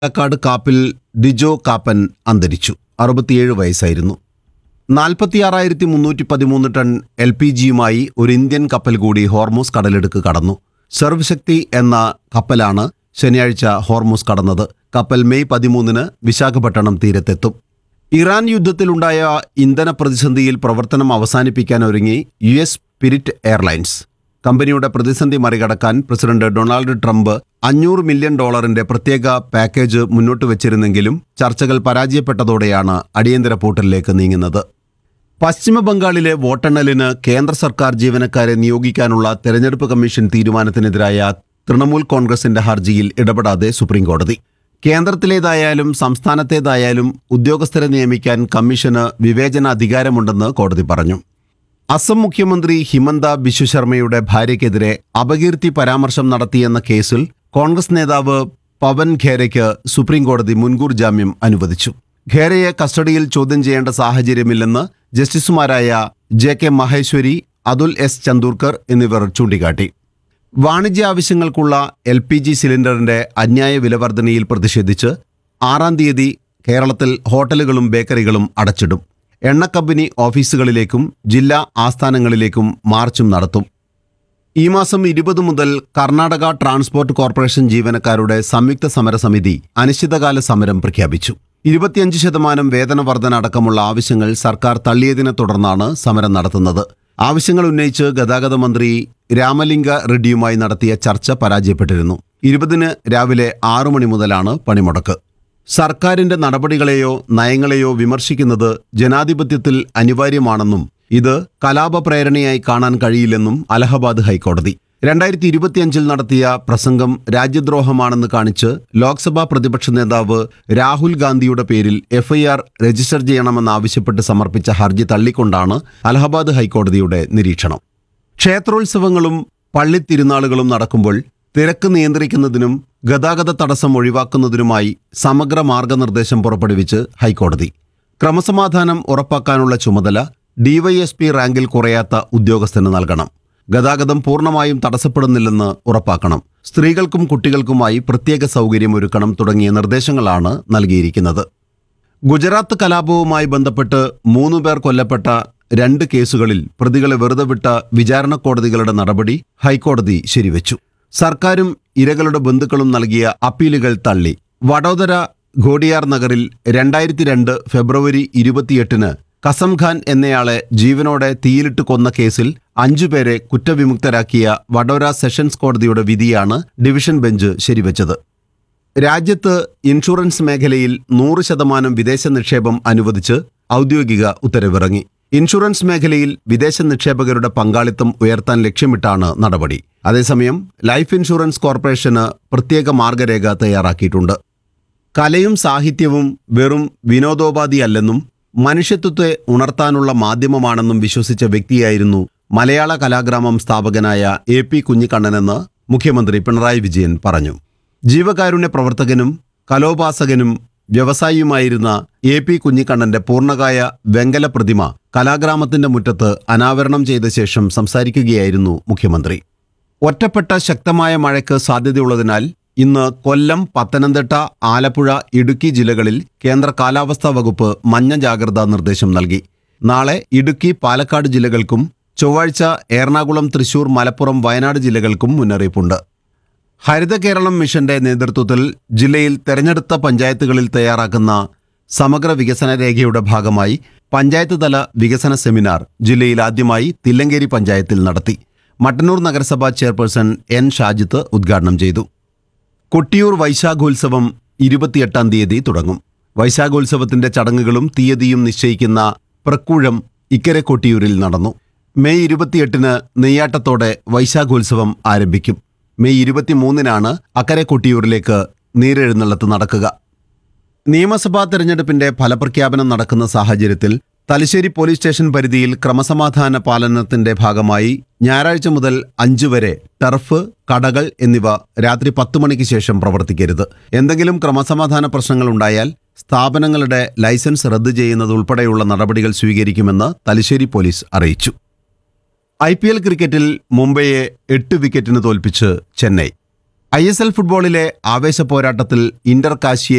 പാലക്കാട് കാപ്പിൽ ഡിജോ കാപ്പൻ അന്തരിച്ചു അറുപത്തിയേഴ് വയസ്സായിരുന്നു നാൽപ്പത്തിയാറായിരത്തി മുന്നൂറ്റി പതിമൂന്ന് ടൺ എൽ പി ജിയുമായി ഒരു ഇന്ത്യൻ കപ്പൽ കൂടി ഹോർമൂസ് കടലെടുക്ക് കടന്നു സർവശക്തി എന്ന കപ്പലാണ് ശനിയാഴ്ച ഹോർമൂസ് കടന്നത് കപ്പൽ മെയ് പതിമൂന്നിന് വിശാഖപട്ടണം തീരത്തെത്തും ഇറാൻ യുദ്ധത്തിലുണ്ടായ ഇന്ധന പ്രതിസന്ധിയിൽ പ്രവർത്തനം അവസാനിപ്പിക്കാൻ ഒരുങ്ങി യു എസ് സ്പിരിറ്റ് എയർലൈൻസ് കമ്പനിയുടെ പ്രതിസന്ധി മറികടക്കാൻ പ്രസിഡന്റ് ഡൊണാൾഡ് ട്രംപ് അഞ്ഞൂറ് മില്യൺ ഡോളറിന്റെ പ്രത്യേക പാക്കേജ് മുന്നോട്ട് വച്ചിരുന്നെങ്കിലും ചർച്ചകൾ പരാജയപ്പെട്ടതോടെയാണ് അടിയന്തര പൂട്ടലിലേക്ക് നീങ്ങുന്നത് പശ്ചിമ ബംഗാളിലെ വോട്ടെണ്ണലിന് കേന്ദ്ര സർക്കാർ ജീവനക്കാരെ നിയോഗിക്കാനുള്ള തെരഞ്ഞെടുപ്പ് കമ്മീഷൻ തീരുമാനത്തിനെതിരായ തൃണമൂൽ കോൺഗ്രസിന്റെ ഹർജിയിൽ ഇടപെടാതെ സുപ്രീംകോടതി കേന്ദ്രത്തിലേതായാലും സംസ്ഥാനത്തേതായാലും ഉദ്യോഗസ്ഥരെ നിയമിക്കാൻ കമ്മീഷന് വിവേചന അധികാരമുണ്ടെന്ന് കോടതി പറഞ്ഞു അസം മുഖ്യമന്ത്രി ഹിമന്ത ബിശ്വ ശർമ്മയുടെ ഭാര്യയ്ക്കെതിരെ അപകീർത്തി പരാമർശം നടത്തിയെന്ന കേസിൽ കോൺഗ്രസ് നേതാവ് പവൻ ഖേരയ്ക്ക് സുപ്രീംകോടതി മുൻകൂർ ജാമ്യം അനുവദിച്ചു ഖേരയെ കസ്റ്റഡിയിൽ ചോദ്യം ചെയ്യേണ്ട സാഹചര്യമില്ലെന്ന് ജസ്റ്റിസുമാരായ J K Maheshwari Atul S Chandurkar എന്നിവർ ചൂണ്ടിക്കാട്ടി വാണിജ്യ ആവശ്യങ്ങൾക്കുള്ള എൽ പി ജി സിലിണ്ടറിന്റെ അന്യായ വിലവർധനയിൽ പ്രതിഷേധിച്ച് ആറാം തീയതി കേരളത്തിൽ ഹോട്ടലുകളും ബേക്കറികളും അടച്ചിടും എണ്ണ കമ്പനി ഓഫീസുകളിലേക്കും ജില്ലാ ആസ്ഥാനങ്ങളിലേക്കും മാർച്ചും നടത്തും ഈ മാസം ഇരുപത് മുതൽ കർണാടക ട്രാൻസ്പോർട്ട് കോർപ്പറേഷൻ ജീവനക്കാരുടെ സംയുക്ത സമരസമിതി അനിശ്ചിതകാല സമരം പ്രഖ്യാപിച്ചു ഇരുപത്തിയഞ്ച് ശതമാനം വേതന വർധന അടക്കമുള്ള ആവശ്യങ്ങൾ സർക്കാർ തള്ളിയതിനെ തുടർന്നാണ് സമരം നടത്തുന്നത് ആവശ്യങ്ങൾ ഉന്നയിച്ച് ഗതാഗത മന്ത്രി രാമലിംഗ റെഡ്ഡിയുമായി നടത്തിയ ചർച്ച പരാജയപ്പെട്ടിരുന്നു ഇരുപതിന് രാവിലെ ആറു മണി മുതലാണ് പണിമുടക്ക് സർക്കാരിന്റെ നടപടികളെയോ നയങ്ങളെയോ വിമർശിക്കുന്നത് ജനാധിപത്യത്തിൽ അനിവാര്യമാണെന്നും ഇത് കലാപപ്രേരണയായി കാണാൻ കഴിയില്ലെന്നും അലഹബാദ് ഹൈക്കോടതി രണ്ടായിരത്തി ഇരുപത്തിയഞ്ചിൽ നടത്തിയ പ്രസംഗം രാജ്യദ്രോഹമാണെന്ന് കാണിച്ച് ലോക്സഭാ പ്രതിപക്ഷ നേതാവ് രാഹുൽ ഗാന്ധിയുടെ പേരിൽ എഫ്ഐആർ രജിസ്റ്റർ ചെയ്യണമെന്നാവശ്യപ്പെട്ട് സമർപ്പിച്ച ഹർജി തള്ളിക്കൊണ്ടാണ് അലഹബാദ് ഹൈക്കോടതിയുടെ നിരീക്ഷണം ക്ഷേത്രോത്സവങ്ങളും പള്ളിത്തിരുനാളുകളും നടക്കുമ്പോൾ തിരക്ക് നിയന്ത്രിക്കുന്നതിനും ഗതാഗത തടസ്സം ഒഴിവാക്കുന്നതിനുമായി സമഗ്ര മാർഗനിർദ്ദേശം പുറപ്പെടുവിച്ച് ഹൈക്കോടതി ക്രമസമാധാനം ഉറപ്പാക്കാനുള്ള ചുമതല ഡിവൈഎസ്പി റാങ്കിൽ കുറയാത്ത ഉദ്യോഗസ്ഥന് നൽകണം ഗതാഗതം പൂർണ്ണമായും തടസ്സപ്പെടുന്നില്ലെന്ന് ഉറപ്പാക്കണം സ്ത്രീകൾക്കും കുട്ടികൾക്കുമായി പ്രത്യേക സൗകര്യം ഒരുക്കണം തുടങ്ങിയ നിർദ്ദേശങ്ങളാണ് നൽകിയിരിക്കുന്നത് ഗുജറാത്ത് കലാപവുമായി ബന്ധപ്പെട്ട് മൂന്നു പേർ കൊല്ലപ്പെട്ട രണ്ട് കേസുകളിൽ പ്രതികളെ വെറുതെ വിട്ട വിചാരണ കോടതികളുടെ നടപടി ഹൈക്കോടതി ശരിവെച്ചു സർക്കാരും ഇരകളുടെ ബന്ധുക്കളും നൽകിയ അപ്പീലുകൾ തള്ളി വഡോദര ഘോഡിയാർ നഗറിൽ രണ്ടായിരത്തി രണ്ട് ഫെബ്രുവരി ഇരുപത്തിയെട്ടിന് കസം ഖാൻ എന്നയാളെ ജീവനോടെ തീയിലിട്ട് കൊന്ന കേസിൽ അഞ്ചുപേരെ കുറ്റവിമുക്തരാക്കിയ വഡോര സെഷൻസ് കോടതിയുടെ വിധിയാണ് ഡിവിഷൻ ബെഞ്ച് ശരിവെച്ചത് രാജ്യത്ത് ഇൻഷുറൻസ് മേഖലയിൽ നൂറ് ശതമാനം വിദേശ നിക്ഷേപം അനുവദിച്ച് ഔദ്യോഗിക ഉത്തരവിറങ്ങി ഇൻഷുറൻസ് മേഖലയിൽ വിദേശ നിക്ഷേപകരുടെ പങ്കാളിത്തം ഉയർത്താൻ ലക്ഷ്യമിട്ടാണ് നടപടി അതേസമയം ലൈഫ് ഇൻഷുറൻസ് കോർപ്പറേഷന് പ്രത്യേക മാർഗരേഖ തയ്യാറാക്കിയിട്ടുണ്ട് കലയും സാഹിത്യവും വെറും വിനോദോപാധിയല്ലെന്നും മനുഷ്യത്വത്തെ ഉണർത്താനുള്ള മാധ്യമമാണെന്നും വിശ്വസിച്ച വ്യക്തിയായിരുന്നു മലയാള കലാഗ്രാമം സ്ഥാപകനായ എ പി കുഞ്ഞിക്കണ്ണനെന്ന് മുഖ്യമന്ത്രി പിണറായി വിജയൻ പറഞ്ഞു ജീവകാരുണ്യ പ്രവർത്തകനും കലോപാസകനും വ്യവസായിയുമായിരുന്ന എ പി കുഞ്ഞിക്കണ്ണന്റെ പൂർണ്ണകായ വെങ്കല പ്രതിമ കലാഗ്രാമത്തിന്റെ മുറ്റത്ത് അനാവരണം ചെയ്ത ശേഷം സംസാരിക്കുകയായിരുന്നു മുഖ്യമന്ത്രി ഒറ്റപ്പെട്ട ശക്തമായ മഴയ്ക്ക് സാധ്യതയുള്ളതിനാൽ ഇന്ന് കൊല്ലം പത്തനംതിട്ട ആലപ്പുഴ ഇടുക്കി ജില്ലകളിൽ കേന്ദ്ര കാലാവസ്ഥാ വകുപ്പ് മഞ്ഞ ജാഗ്രതാ നിർദ്ദേശം നൽകി നാളെ ഇടുക്കി പാലക്കാട് ജില്ലകൾക്കും ചൊവ്വാഴ്ച എറണാകുളം തൃശൂർ മലപ്പുറം വയനാട് ജില്ലകൾക്കും മുന്നറിയിപ്പുണ്ട് ഹരിത കേരളം മിഷന്റെ നേതൃത്വത്തിൽ ജില്ലയിൽ തെരഞ്ഞെടുത്ത പഞ്ചായത്തുകളിൽ തയ്യാറാക്കുന്ന സമഗ്ര വികസന രേഖയുടെ ഭാഗമായി പഞ്ചായത്ത് തല വികസന സെമിനാർ ജില്ലയിൽ ആദ്യമായി തില്ലങ്കേരി പഞ്ചായത്തിൽ നടത്തി മട്ടന്നൂർ നഗരസഭാ ചെയർപേഴ്സൺ എൻ ഷാജിത്ത് ഉദ്ഘാടനം ചെയ്തു കൊട്ടിയൂർ വൈശാഖോത്സവം ഇരുപത്തിയെട്ടാം തീയതി തുടങ്ങും വൈശാഖോത്സവത്തിന്റെ ചടങ്ങുകളും തീയതിയും നിശ്ചയിക്കുന്ന പ്രക്കൂഴം ഇക്കരെ കൊട്ടിയൂരിൽ നടന്നു മെയ് ഇരുപത്തിയെട്ടിന് നെയ്യാട്ടത്തോടെ വൈശാഖോത്സവം ആരംഭിക്കും മെയ് ഇരുപത്തിമൂന്നിനാണ് അക്കരെ കൊട്ടിയൂരിലേക്ക് നീരെഴുന്നള്ളത്ത് നടക്കുക നിയമസഭാ തെരഞ്ഞെടുപ്പിന്റെ ഫലപ്രഖ്യാപനം നടക്കുന്ന സാഹചര്യത്തിൽ തലശ്ശേരി പോലീസ് സ്റ്റേഷൻ പരിധിയിൽ ക്രമസമാധാന പാലനത്തിന്റെ ഭാഗമായി ഞായറാഴ്ച മുതൽ അഞ്ചു വരെ ടർഫ് കടകൾ എന്നിവ രാത്രി പത്ത് മണിക്ക് ശേഷം പ്രവർത്തിക്കരുത് എന്തെങ്കിലും ക്രമസമാധാന പ്രശ്നങ്ങൾ ഉണ്ടായാൽ സ്ഥാപനങ്ങളുടെ ലൈസൻസ് റദ്ദു ചെയ്യുന്നത് ഉൾപ്പെടെയുള്ള നടപടികൾ സ്വീകരിക്കുമെന്ന് തലശ്ശേരി പോലീസ് അറിയിച്ചു ഐ പി എൽ ക്രിക്കറ്റിൽ മുംബൈയെ എട്ട് വിക്കറ്റിന് തോൽപ്പിച്ച് ചെന്നൈ ഐ എസ് എൽ ഫുട്ബോളിലെ ആവേശ പോരാട്ടത്തിൽ ഇന്റർ കാശിയെ